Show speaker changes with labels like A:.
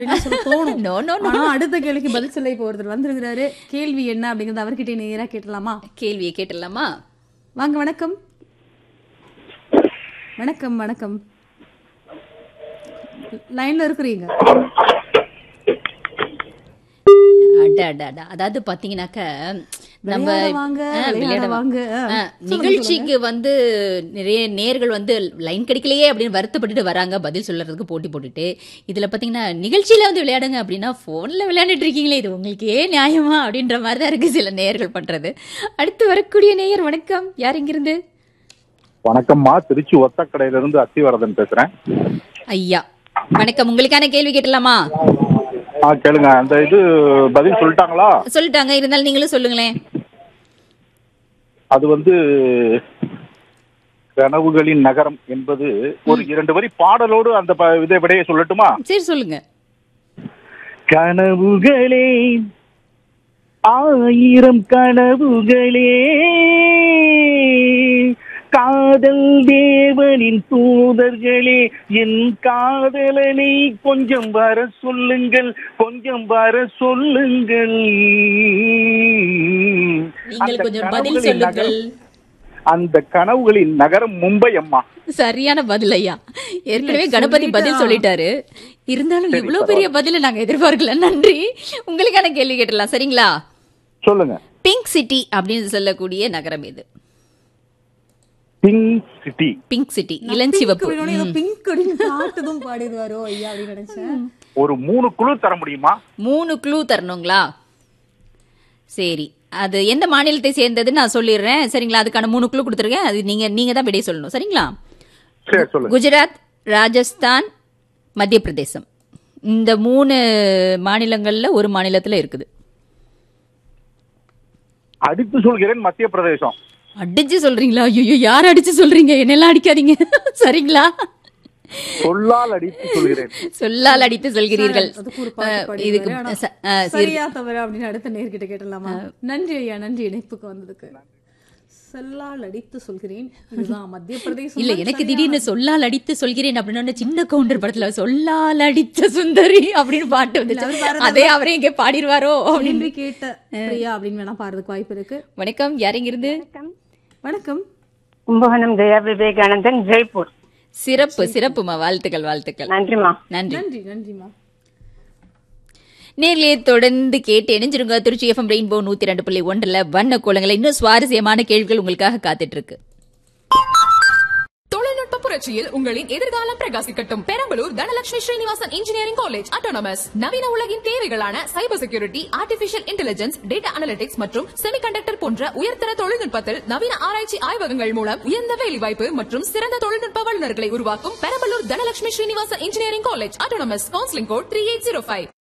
A: அப்படின்னு சொல்ல தோணும்
B: No, no, no.
A: ஆனா அடுத்த கேள்விக்கு பதில் சொல்ல இப்போ ஒருத்தர் வந்திருக்கிறாரு கேள்வி என்ன அப்படிங்கறது அவர்கிட்ட நேரா கேட்டலாமா
B: கேள்வியை கேட்டுடலாமா
A: வாங்க வணக்கம் வணக்கம் வணக்கம் லைன்ல இருக்கிறீங்க
B: அட அட அட அதாவது பாத்தீங்கன்னாக்க நம்ம
A: விளையாட வாங்க,
B: ஆ,
A: விளையாட
B: விளையாட
A: வாங்க.
B: ஆ,
A: சொல்லுங்க,
B: நிகழ்ச்சிக்கு வந்து நிறைய நேர்கள் வந்து லைன் கிடைக்கலையே அப்படின்னு வருத்தப்பட்டுட்டு வராங்க பதில் சொல்றதுக்கு போட்டி போட்டுட்டு இதுல பாத்தீங்கன்னா நிகழ்ச்சியில வந்து விளையாடுங்க அப்படின்னா போன்ல விளையாண்டுட்டு இருக்கீங்களே இது உங்களுக்கு ஏன் நியாயமா அப்படின்ற மாதிரி தான் இருக்கு சில நேயர்கள் பண்றது அடுத்து வரக்கூடிய நேயர் வணக்கம் யார் இங்கிருந்து
C: வணக்கம்மா திருச்சி ஒத்தக்கடையில இருந்து அத்திவரதன் பேசுறேன்
B: ஐயா வணக்கம் உங்களுக்கான கேள்வி கேட்டலாமா
C: ஆ கேளுங்க அந்த இது பதில் சொல்லிட்டாங்களா
B: சொல்லிட்டாங்க இருந்தாலும் நீங்களும் சொல்லுங்களேன்
C: அது வந்து கனவுகளின் நகரம் என்பது ஒரு இரண்டு வரி பாடலோடு அந்த ப- இதை விடையை சொல்லட்டுமா
B: சரி சொல்லுங்க
C: கனவுகளே ஆயிரம் கனவுகளே காதல் தேவனின் தூதர்களே என் காதலனை கொஞ்சம் வர சொல்லுங்கள் கொஞ்சம் வர சொல்லுங்கள்
B: நீங்கள்
C: அந்த
B: கொஞ்சம் பதில்
C: கனவுகளின்
B: சொல்லுங்கள்
C: நகரம்- அந்த கனவுகளின் நகரம் மும்பை அம்மா
B: சரியான பதில் ஐயா ஏற்கனவே
A: இல்ல,
B: கணபதி பதில்
A: சொல்லிட்டா.
B: சொல்லிட்டாரு இருந்தாலும் இவ்வளவு பெரிய பதில நாங்க எதிர்பார்க்கல நன்றி உங்களுக்கான கேள்வி கேட்டலாம் சரிங்களா
C: சொல்லுங்க
B: பிங்க் சிட்டி அப்படின்னு சொல்லக்கூடிய நகரம் இது
C: பிங்க் சிட்டி
B: பிங்க் சிட்டி இளஞ்சிவப்பு
A: பிங்க் ஏதோ பிங்க் அப்படின்னு பாட்டுதும் பாடிடுவாரோ ஐயா அப்படின்னு நினைச்சேன்
C: ஒரு மூணு குழு தர முடியுமா
B: மூணு க்ளூ தரணுங்களா சரி அது எந்த மாநிலத்தை சேர்ந்ததுன்னு நான் சொல்லிடுறேன் சரிங்களா அதுக்கான மூணு க்ளூ கொடுத்துருக்கேன் அது நீங்க நீங்க தான் விடைய சொல்லணும் சரிங்களா
C: சரி சொல்லுங்க
B: குஜராத் ராஜஸ்தான் மத்திய பிரதேசம் இந்த மூணு மாநிலங்கள்ல ஒரு மாநிலத்துல இருக்குது
C: அடித்து சொல்கிறேன் மத்திய பிரதேசம்
B: அடிச்சு சொல்றீங்களா ஐயோ யார் அடிச்சு சொல்றீங்க என்னெல்லாம் அடிக்காதீங்க சரிங்களா
C: சொல்லால் அடித்து சொல்கிறேன்
B: சொல்லால் அடித்து சொல்கிறீர்கள்
A: அதுக்கு ஒரு பாட்டு
B: அஹ்,
A: பாடிடுவாரு.
B: இதுக்கு
A: ஆனா,
B: ச- அஹ், சரி.
A: சரியா தவறு அப்படின்னு அடுத்த நேர்கிட்ட கேட்டலாமா நன்றி ஐயா நன்றி இணைப்புக்கு வந்ததுக்கு செல்லால் அடித்து சொல்கிறேன் இதுதான் மத்திய பிரதேசம்
B: இல்ல
A: தான்
B: எனக்கு
A: சரியான-
B: திடீர்னு சொல்லால் அடித்து சொல்கிறேன் அப்படின்னு சின்ன கவுண்டர் படத்துல சொல்லால் அடித்த சுந்தரி அப்படின்னு பாட்டு
A: அவர்
B: வந்துச்சு
A: வேற
B: அதே அவரே இங்க பாடிடுவாரோ அப்படின்னு
A: கேள்வி கேட்ட பிரியா அப்படின்னு வேணா பாடுறதுக்கு வாய்ப்பு இருக்கு
B: வணக்கம் யாருங்கிருந்து
A: வணக்கம்
D: கும்பகோணம் ஜெயா விவேகானந்தன் ஜெய்ப்பூர்
B: சிறப்பு சிறப்புமா வாழ்த்துக்கள் வாழ்த்துக்கள்
D: நன்றிமா
B: நன்றி
A: நன்றி நன்றிமா
B: நேர்லயே தொடர்ந்து கேட்டு இணைஞ்சிருங்க திருச்சி எஃப்எம் ரெயின்போ நூத்தி ரெண்டு புள்ளி ஒன்றுல வண்ண கோலங்களை இன்னும் சுவாரஸ்யமான கேள்விகள் உங்களுக்காக காத்துட்டு இருக்கு
E: தொழில்நுட்ப புரட்சியில் உங்களின் எதிர்காலம் பிரகாசிக்கட்டும் Perambalur Dhanalakshmi Srinivasan engineering college autonomous நவீன உலகின் தேவைகளான cyber security artificial intelligence data analytics மற்றும் செமிகண்டக்டர் போன்ற உயர்தர தொழில்நுட்பத்தில் நவீன ஆராய்ச்சி ஆய்வகங்கள் மூலம் உயர்ந்த வேலைவாய்ப்பு மற்றும் சிறந்த தொழில்நுட்ப வல்லுநர்களை உருவாக்கும் Perambalur Dhanalakshmi Srinivasan engineering college autonomous counselling code three eight zero five